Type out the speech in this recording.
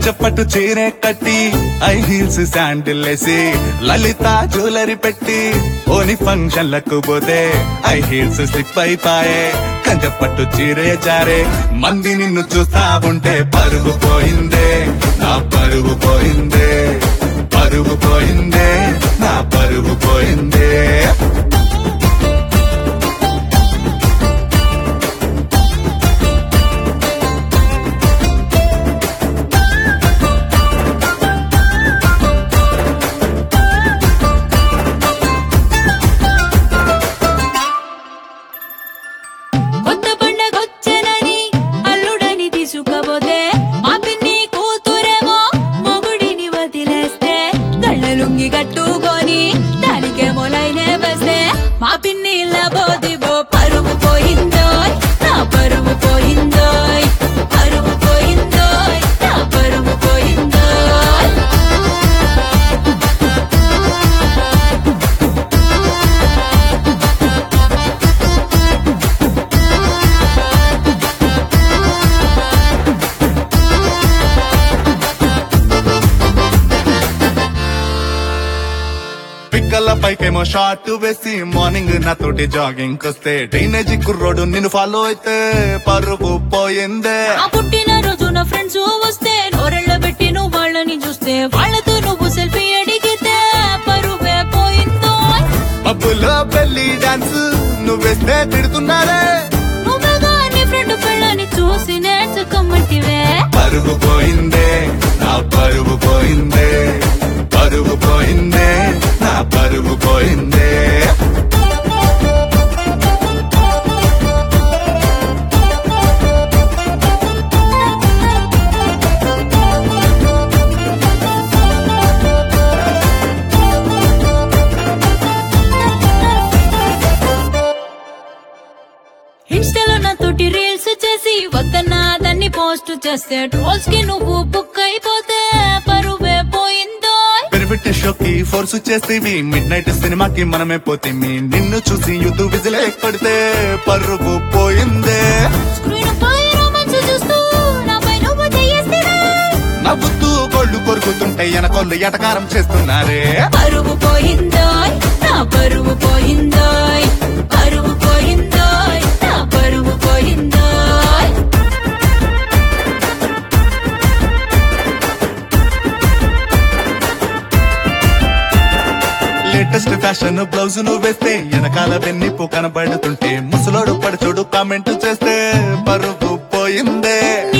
కంచపట్టు చీరే కట్టి I heels sandal వేసి లలిత జ్యువెలరీ పెట్టి ఓని ఫంక్షన్లకు పోతే ఐ హీల్స్ స్లిప్ అయిపాయే కంచపట్టు చీరే చారే మంది నిన్ను చూస్తా ఉంటే పరుగు పోయిందే నా పరుగు పోయిందే పరుగు పోయిందే నా పరుగు పోయిందే కొత్త పండగొచ్చెనని అల్లుడని తీసుకపోతే మా పిన్ని కూతురేమో మొగుడిని వదిలేస్తే గళ్ళ లుంగి కట్టుకొని దానికేమో లైనే వేస్తే మా పిన్ని పోదివో పరువు పోయిందో నా పరువు పోయిందో పరువు పోయిందో నా పరువు పోయిందో పిక్కల పైకేమో షార్ట్ వేసి మార్నింగ్ నాతోటి జాగింగ్ వస్తే డ్రైనేజ్ కుర్రోడు నిన్ను ఫాలో అయితే పరువు పోయిందే ఆ పుట్టిన రోజు నా ఫ్రెండ్స్ వస్తే నోరెళ్ళ పెట్టి నువ్వు వాళ్ళని చూస్తే వాళ్ళతో నువ్వు సెల్ఫీ అడిగితే పరువే పోయిందో పబ్బులో పెళ్లి డాన్స్ నువ్వేస్తే తిడుతున్నారే నువ్వేగా నీ ఫ్రెండ్ పిల్లని చూసి నేర్చుకోమంటివే పరుగు పోయిందే నా పరుగు పోయిందే పరుగు పోయిందే నా పరుగు పోయిందే ఇన్స్టాలో నాతోటి రీల్స్ చేసి వద్దన్నా దాన్ని పోస్ట్ చేస్తే ట్రోల్స్ కి నువ్వు బుక్ అయిపోతే పరువే పోయిందో బెనిఫిట్ షోకి ఫోర్స్ చేస్తేవి మిడ్ నైట్ సినిమాకి మనమే పోతేమి నిన్ను చూసి యూత్ విజిల్ కొడితే పరుగు పోయిందే స్క్రీన్ పై రొమాన్స్ చూస్తూ నాపై నువ్వు చెయ్యేస్తేనే నవ్వుతూ కొళ్ళు కొరుకుతుంటే ఎనకొల్లు ఎటకారం చేస్తున్నారే పరువు పోయిందో నా పరువు పోయిందో పరువు పోయిందో నా పరువు పోయిందో లేటెస్ట్ ఫ్యాషన్ బ్లౌజ్ ను వేస్తే వెనకాల వెన్నిప్పు కనబడుతుంటే ముసలోడు పడుచోడు కామెంట్ చేస్తే పరుగు పోయిందే